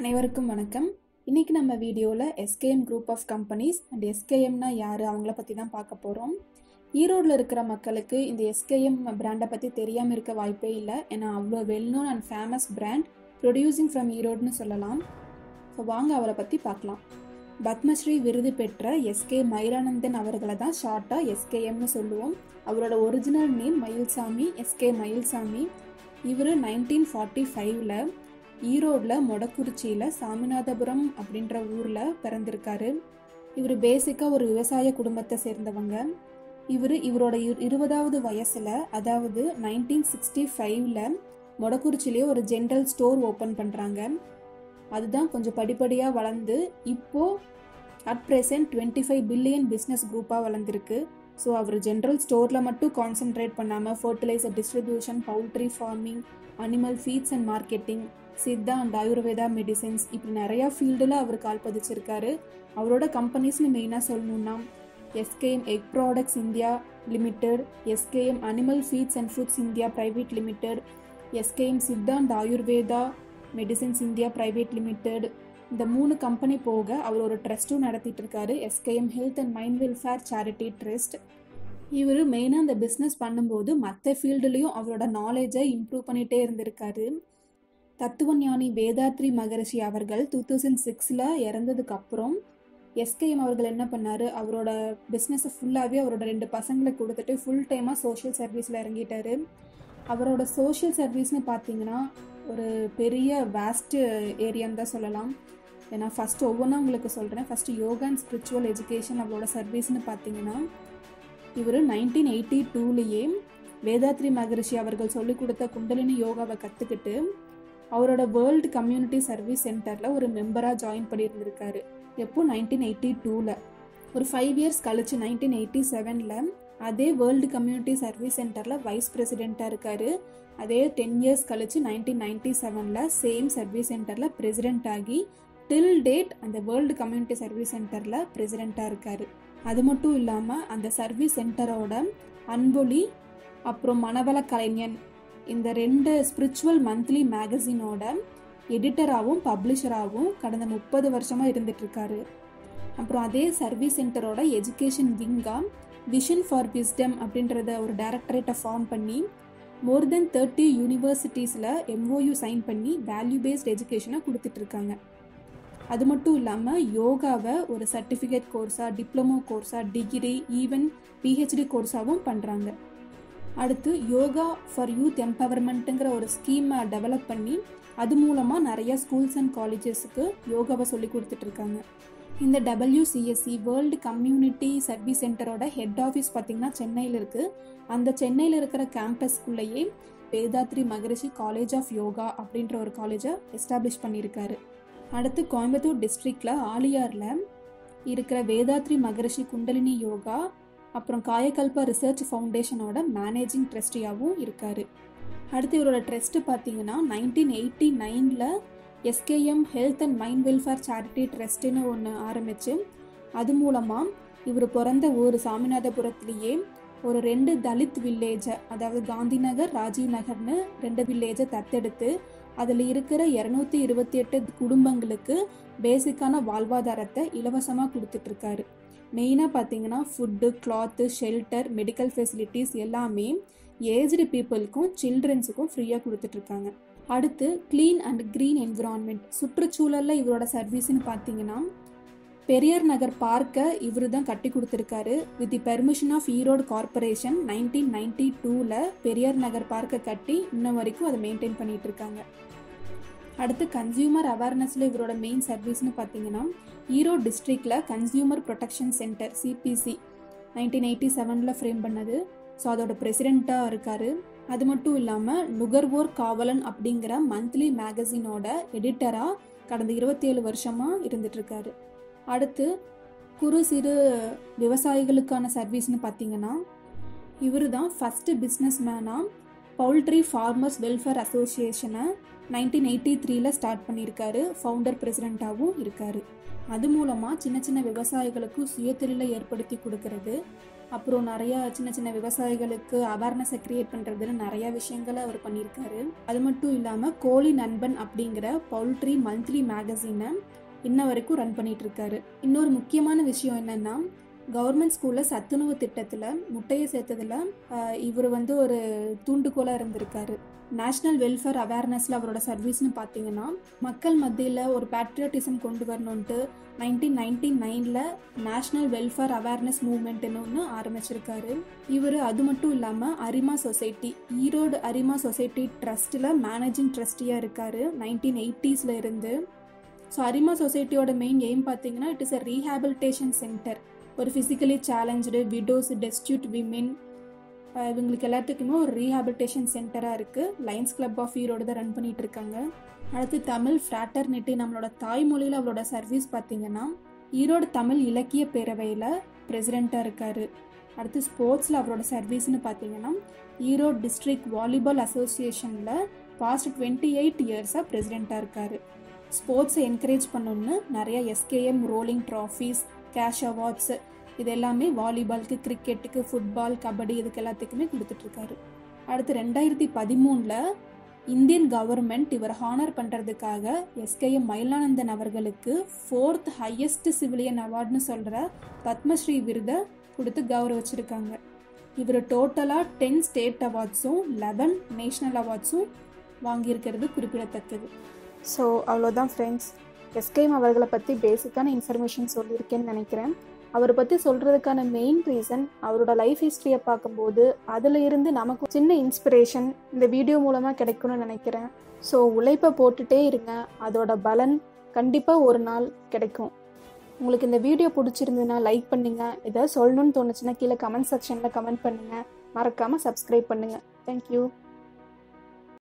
அனைவருக்கும் வணக்கம் இன்னைக்கு நம்ம வீடியோவில் SKM group of companies and எஸ்கேஎம்னா யார் அவங்கள பற்றி தான் பார்க்க போகிறோம் ஈரோடில் இருக்கிற மக்களுக்கு இந்த எஸ்கேஎம் பிராண்டை பற்றி தெரியாமல் இருக்க வாய்ப்பே இல்லை ஏன்னா அவ்வளோ well known and famous brand producing from ஈரோடுன்னு சொல்லலாம் ஸோ வாங்க அவரை பற்றி பார்க்கலாம் பத்மஸ்ரீ விருது பெற்ற எஸ்கே மயிலானந்தன் அவர்களை தான் ஷார்ட்டாக எஸ்கேஎம்னு சொல்லுவோம் அவரோட original name Mayilsamy SK Mayilsamy இவர் நைன்டீன் ஃபார்ட்டி ஃபைவ்ல ஈரோடில் மொடக்குறிச்சியில் சாமிநாதபுரம் அப்படின்ற ஊரில் பிறந்திருக்காரு இவர் பேசிக்காக ஒரு விவசாய குடும்பத்தை சேர்ந்தவங்க இவர் இவரோட இரு- இருபதாவது வயசில் அதாவது நைன்டீன் சிக்ஸ்டி ஃபைவ்ல மொடக்குறிச்சிலேயே ஒரு ஜென்ரல் ஸ்டோர் ஓப்பன் பண்ணுறாங்க அதுதான் கொஞ்சம் படிப்படியாக வளர்ந்து இப்போ at present twenty five billion business குரூப்பாக வளர்ந்துருக்கு ஸோ அவர் ஜென்ரல் ஸ்டோரில் மட்டும் கான்சென்ட்ரேட் பண்ணாமல் fertiliser distribution poultry farming animal feeds and marketing Siddha and Ayurveda medicines இப்படி நிறையா ஃபீல்டில் அவர் கால் பதிச்சிருக்காரு அவரோட கம்பெனிஸ்னு மெயினாக சொல்லணும்னா SKM egg products India limited SKM animal feeds and foods India private limited SKM Siddha and Ayurveda medicines India private limited இந்த மூணு கம்பெனி போக அவர் ஒரு ட்ரஸ்ட்டும் நடத்திட்டு இருக்காரு SKM health and mind welfare charity trust இவர் மெயினாக இந்த பிஸ்னஸ் பண்ணும்போது மற்ற ஃபீல்டுலேயும் அவரோட நாலேஜை இம்ப்ரூவ் பண்ணிகிட்டே இருந்திருக்காரு தத்துவஞானி வேதாத்ரி மகரிஷி அவர்கள் டூ தௌசண்ட் சிக்ஸில் இறந்ததுக்கு அப்புறம் எஸ்கேஎம் அவர்கள் என்ன பண்ணார் அவரோட பிஸ்னஸை ஃபுல்லாகவே அவரோட ரெண்டு பசங்களை கொடுத்துட்டு ஃபுல் டைமாக சோஷியல் சர்வீஸில் இறங்கிட்டாரு அவரோட சோஷியல் சர்வீஸ்னு பார்த்தீங்கன்னா ஒரு பெரிய வேஸ்ட்டு ஏரியான்னு தான் சொல்லலாம் ஏன்னா ஃபஸ்ட்டு ஒவ்வொன்றா உங்களுக்கு சொல்கிறேன் first yoga and spiritual education அவரோட சர்வீஸ்னு பார்த்தீங்கன்னா இவர் நைன்டீன் எயிட்டி டூலேயே வேதாத்ரி மகரிஷி அவர்கள் சொல்லிக் கொடுத்த குண்டலினி யோகாவை கற்றுக்கிட்டு அவரோட வேர்ல்டு கம்யூனிட்டி சர்வீஸ் சென்டரில் ஒரு மெம்பராக ஜாயின் பண்ணியிருந்திருக்காரு எப்போ நைன்டீன் எயிட்டி டூவில் ஒரு ஃபைவ் இயர்ஸ் கழிச்சு நைன்டீன் எயிட்டி செவனில் அதே வேர்ல்டு கம்யூனிட்டி சர்வீஸ் சென்டரில் வைஸ் பிரசிடெண்ட்டாக இருக்கார் அதே டென் இயர்ஸ் கழிச்சு நைன்டீன் நைன்டி செவனில் சேம் சர்வீஸ் சென்டரில் பிரசிடெண்ட் ஆகி டில் டேட் அந்த வேர்ல்டு கம்யூனிட்டி சர்வீஸ் சென்டரில் பிரசிடெண்ட்டாக இருக்கார் அது மட்டும் இல்லாமல் அந்த சர்வீஸ் சென்டரோட அன்பொலி அப்புறம் மனவள கலைஞன் இந்த ரெண்டு ஸ்பிரிச்சுவல் மந்த்லி மேகசினோட எடிட்டராகவும் பப்ளிஷராகவும் கடந்த முப்பது வருஷமாக இருந்துட்டுருக்காரு அப்புறம் அதே சர்வீஸ் சென்டரோட எஜுகேஷன் விங்காக விஷன் ஃபார் விஸ்டம் அப்படின்றத ஒரு டைரக்டரேட்டை ஃபார்ம் பண்ணி மோர் தென் தேர்ட்டி யூனிவர்சிட்டிஸில் எம்ஓயு சைன் பண்ணி வேல்யூ பேஸ்ட் எஜுகேஷனை கொடுத்துட்ருக்காங்க அது மட்டும் இல்லாமல் யோகாவை ஒரு சர்டிஃபிகேட் கோர்ஸாக டிப்ளமோ கோர்ஸாக டிகிரி ஈவன் பிஹெச்டி கோர்ஸாகவும் பண்ணுறாங்க அடுத்து யோகா ஃபார் யூத் எம்பவர்மெண்ட்டுங்கிற ஒரு ஸ்கீமை டெவலப் பண்ணி அது மூலமாக நிறைய ஸ்கூல்ஸ் அண்ட் காலேஜஸ்க்கு யோகாவை சொல்லி கொடுத்துட்ருக்காங்க இந்த டபிள்யூசிஎஸ்சி வேர்ல்டு கம்யூனிட்டி சர்வீஸ் சென்டரோட ஹெட் ஆஃபீஸ் பார்த்திங்கன்னா சென்னையில் இருக்குது அந்த சென்னையில் இருக்கிற கேம்பஸ்குள்ளேயே Vethathiri Maharishi college of yoga அப்படின்ற ஒரு காலேஜை எஸ்டாப்ளிஷ் பண்ணியிருக்காரு அடுத்து கோயம்புத்தூர் டிஸ்ட்ரிக்டில் ஆலியாரில் இருக்கிற வேதாத்ரி மகரிஷி குண்டலினி யோகா அப்புறம் காயகல்பா ரிசர்ச் ஃபவுண்டேஷனோட மேனேஜிங் ட்ரஸ்டியாகவும் இருக்கார் அடுத்து இவரோட ட்ரஸ்ட்டு பார்த்தீங்கன்னா நைன்டீன் எயிட்டி நைனில் SKM health and mind welfare charity ட்ரஸ்ட்டுன்னு ஒன்று ஆரம்பித்து அது மூலமாக இவர் பிறந்த ஊர் சாமிநாதபுரத்துலேயே ஒரு ரெண்டு தலித் வில்லேஜை அதாவது காந்தி நகர் ராஜீவ் நகர்னு ரெண்டு வில்லேஜை தத்தெடுத்து அதில் இருக்கிற இரநூத்தி இருபத்தி எட்டு குடும்பங்களுக்கு பேசிக்கான வாழ்வாதாரத்தை இலவசமாக கொடுத்துட்ருக்காரு மெயினாக பார்த்தீங்கன்னா food cloth shelter medical facilities எல்லாமே ஏஜ்டு பீப்புளுக்கும் சில்ட்ரன்ஸுக்கும் ஃப்ரீயாக கொடுத்துட்ருக்காங்க அடுத்து க்ளீன் அண்ட் க்ரீன் என்விரான்மெண்ட் சுற்றுச்சூழலில் இவரோட சர்வீஸ்னு பார்த்தீங்கன்னா பெரியார் நகர் பார்க்கை இவர் தான் கட்டி கொடுத்துருக்காரு with the permission of Erode corporation nineteen ninety டூவில் பெரியார் நகர் பார்க்கை கட்டி இன்ன வரைக்கும் அதை மெயின்டைன் பண்ணிட்டு இருக்காங்க அடுத்து கன்சியூமர் அவேர்னஸில் இவரோட மெயின் சர்வீஸ்னு பார்த்தீங்கன்னா ஈரோடு டிஸ்ட்ரிக்டில் consumer protection centre CPC nineteen eighty செவனில் ஃப்ரேம் பண்ணது ஸோ அதோட பிரசிடெண்ட்டாக இருக்கார் அது மட்டும் இல்லாமல் நுகர்வோர் காவலன் அப்படிங்கிற மந்த்லி மேகசினோட எடிட்டராக கடந்த இருபத்தேழு வருஷமாக இருந்துட்டுருக்காரு அடுத்து குறு சிறு விவசாயிகளுக்கான சர்வீஸ்னு பார்த்தீங்கன்னா இவர் தான் ஃபஸ்ட்டு பிஸ்னஸ் மேனாக பவுல்ட்ரி ஃபார்மர்ஸ் வெல்ஃபேர் அசோசியேஷனை நைன்டீன் எயிட்டி த்ரீல ஸ்டார்ட் பண்ணியிருக்காரு ஃபவுண்டர் பிரசிடெண்ட்டாகவும் இருக்கார் அது மூலமாக சின்ன சின்ன விவசாயிகளுக்கு சுயதொழிலை ஏற்படுத்தி கொடுக்கறது அப்புறம் நிறையா சின்ன சின்ன விவசாயிகளுக்கு அவேர்னஸை க்ரியேட் பண்ணுறதுன்னு நிறையா விஷயங்களை அவர் பண்ணியிருக்காரு அது மட்டும் இல்லாமல் கோழி நண்பன் அப்படிங்கிற பவுல்ட்ரி மந்த்லி மேகசினை இன்ன வரைக்கும் ரன் பண்ணிட்டு இருக்காரு இன்னொரு முக்கியமான விஷயம் என்னன்னா கவர்மெண்ட் ஸ்கூலில் சத்துணவு திட்டத்தில் முட்டையை சேர்த்ததில் இவர் வந்து ஒரு தூண்டுகோலாக இருந்திருக்காரு நேஷ்னல் வெல்ஃபேர் அவேர்னஸில் அவரோட சர்வீஸ்னு பார்த்தீங்கன்னா மக்கள் மத்தியில் ஒரு பேட்ரியாட்டிசம் கொண்டு வரணுன்ட்டு நைன்டீன் நைன்டி நைனில் நேஷ்னல் வெல்ஃபேர் அவேர்னஸ் மூவ்மெண்ட்னு ஒன்று ஆரம்பிச்சிருக்காரு இவர் அது மட்டும் இல்லாமல் அரிமா சொசைட்டி ஈரோடு அரிமா சொசைட்டி ட்ரஸ்ட்டில் மேனேஜிங் ட்ரஸ்டியாக இருக்கார் நைன்டீன் எயிட்டிஸில் இருந்து ஸோ அரிமா சொசைட்டியோட மெயின் எய்ம் பார்த்தீங்கன்னா it is a rehabilitation centre ஒரு physically challenge widows destitute women இவங்களுக்கு எல்லாத்துக்குமே ஒரு ரீஹாபிலிட்டேஷன் சென்டராக இருக்குது லைன்ஸ் கிளப் ஆஃப் ஈரோடு தான் ரன் பண்ணிட்டு இருக்காங்க அடுத்து தமிழ் ஃப்ராட்டர்னிட்டி நம்மளோட தாய்மொழியில் அவரோட சர்வீஸ் பார்த்தீங்கன்னா ஈரோடு தமிழ் இலக்கிய பேரவையில் பிரசிடெண்ட்டாக இருக்கார் அடுத்து ஸ்போர்ட்ஸில் அவரோட சர்வீஸ்னு பார்த்தீங்கன்னா ஈரோடு டிஸ்ட்ரிக்ட் வாலிபால் அசோசியேஷனில் பாஸ்ட் டுவெண்ட்டி எயிட் இயர்ஸாக பிரசிடெண்ட்டாக இருக்கார் ஸ்போர்ட்ஸை என்கரேஜ் பண்ணணுன்னு நிறைய SKM rolling trophies cash awards இது எல்லாமே வாலிபாலுக்கு கிரிக்கெட்டுக்கு ஃபுட்பால் கபடி இதுக்கு எல்லாத்துக்குமே கொடுத்துட்ருக்காரு அடுத்து ரெண்டாயிரத்தி பதிமூணில் இந்தியன் கவர்மெண்ட் இவர் ஹானர் பண்ணுறதுக்காக எஸ்கேஎம் மயிலானந்தன் அவர்களுக்கு ஃபோர்த் ஹையஸ்ட் சிவிலியன் அவார்ட்னு சொல்கிற பத்மஸ்ரீ விருதை கொடுத்து கௌரவிச்சிருக்காங்க இவர் டோட்டலாக டென் ஸ்டேட் அவார்ட்ஸும் லெவன் நேஷ்னல் அவார்ட்ஸும் வாங்கியிருக்கிறது குறிப்பிடத்தக்கது ஸோ அவ்வளோதான் ஃப்ரெண்ட்ஸ் எஸ்கேஎம் அவர்களை பற்றி பேசிக்கான இன்ஃபர்மேஷன் சொல்லியிருக்கேன்னு நினைக்கிறேன் அவரை பற்றி சொல்கிறதுக்கான மெயின் ரீசன் அவரோட லைஃப் ஹிஸ்ட்ரியை பார்க்கும்போது அதில் இருந்து நமக்கு சின்ன இன்ஸ்பிரேஷன் இந்த வீடியோ மூலமாக கிடைக்கும்னு நினைக்கிறேன் ஸோ உழைப்பை போட்டுட்டே இருங்க அதோட பலன் கண்டிப்பாக ஒரு நாள் கிடைக்கும் உங்களுக்கு இந்த வீடியோ பிடிச்சிருந்ததுன்னா லைக் பண்ணுங்கள் ஏதாவது சொல்லணும்னு தோணுச்சுன்னா கீழே கமெண்ட் செக்ஷனில் கமெண்ட் பண்ணுங்கள் மறக்காமல் சப்ஸ்கிரைப் பண்ணுங்கள் தேங்க்யூ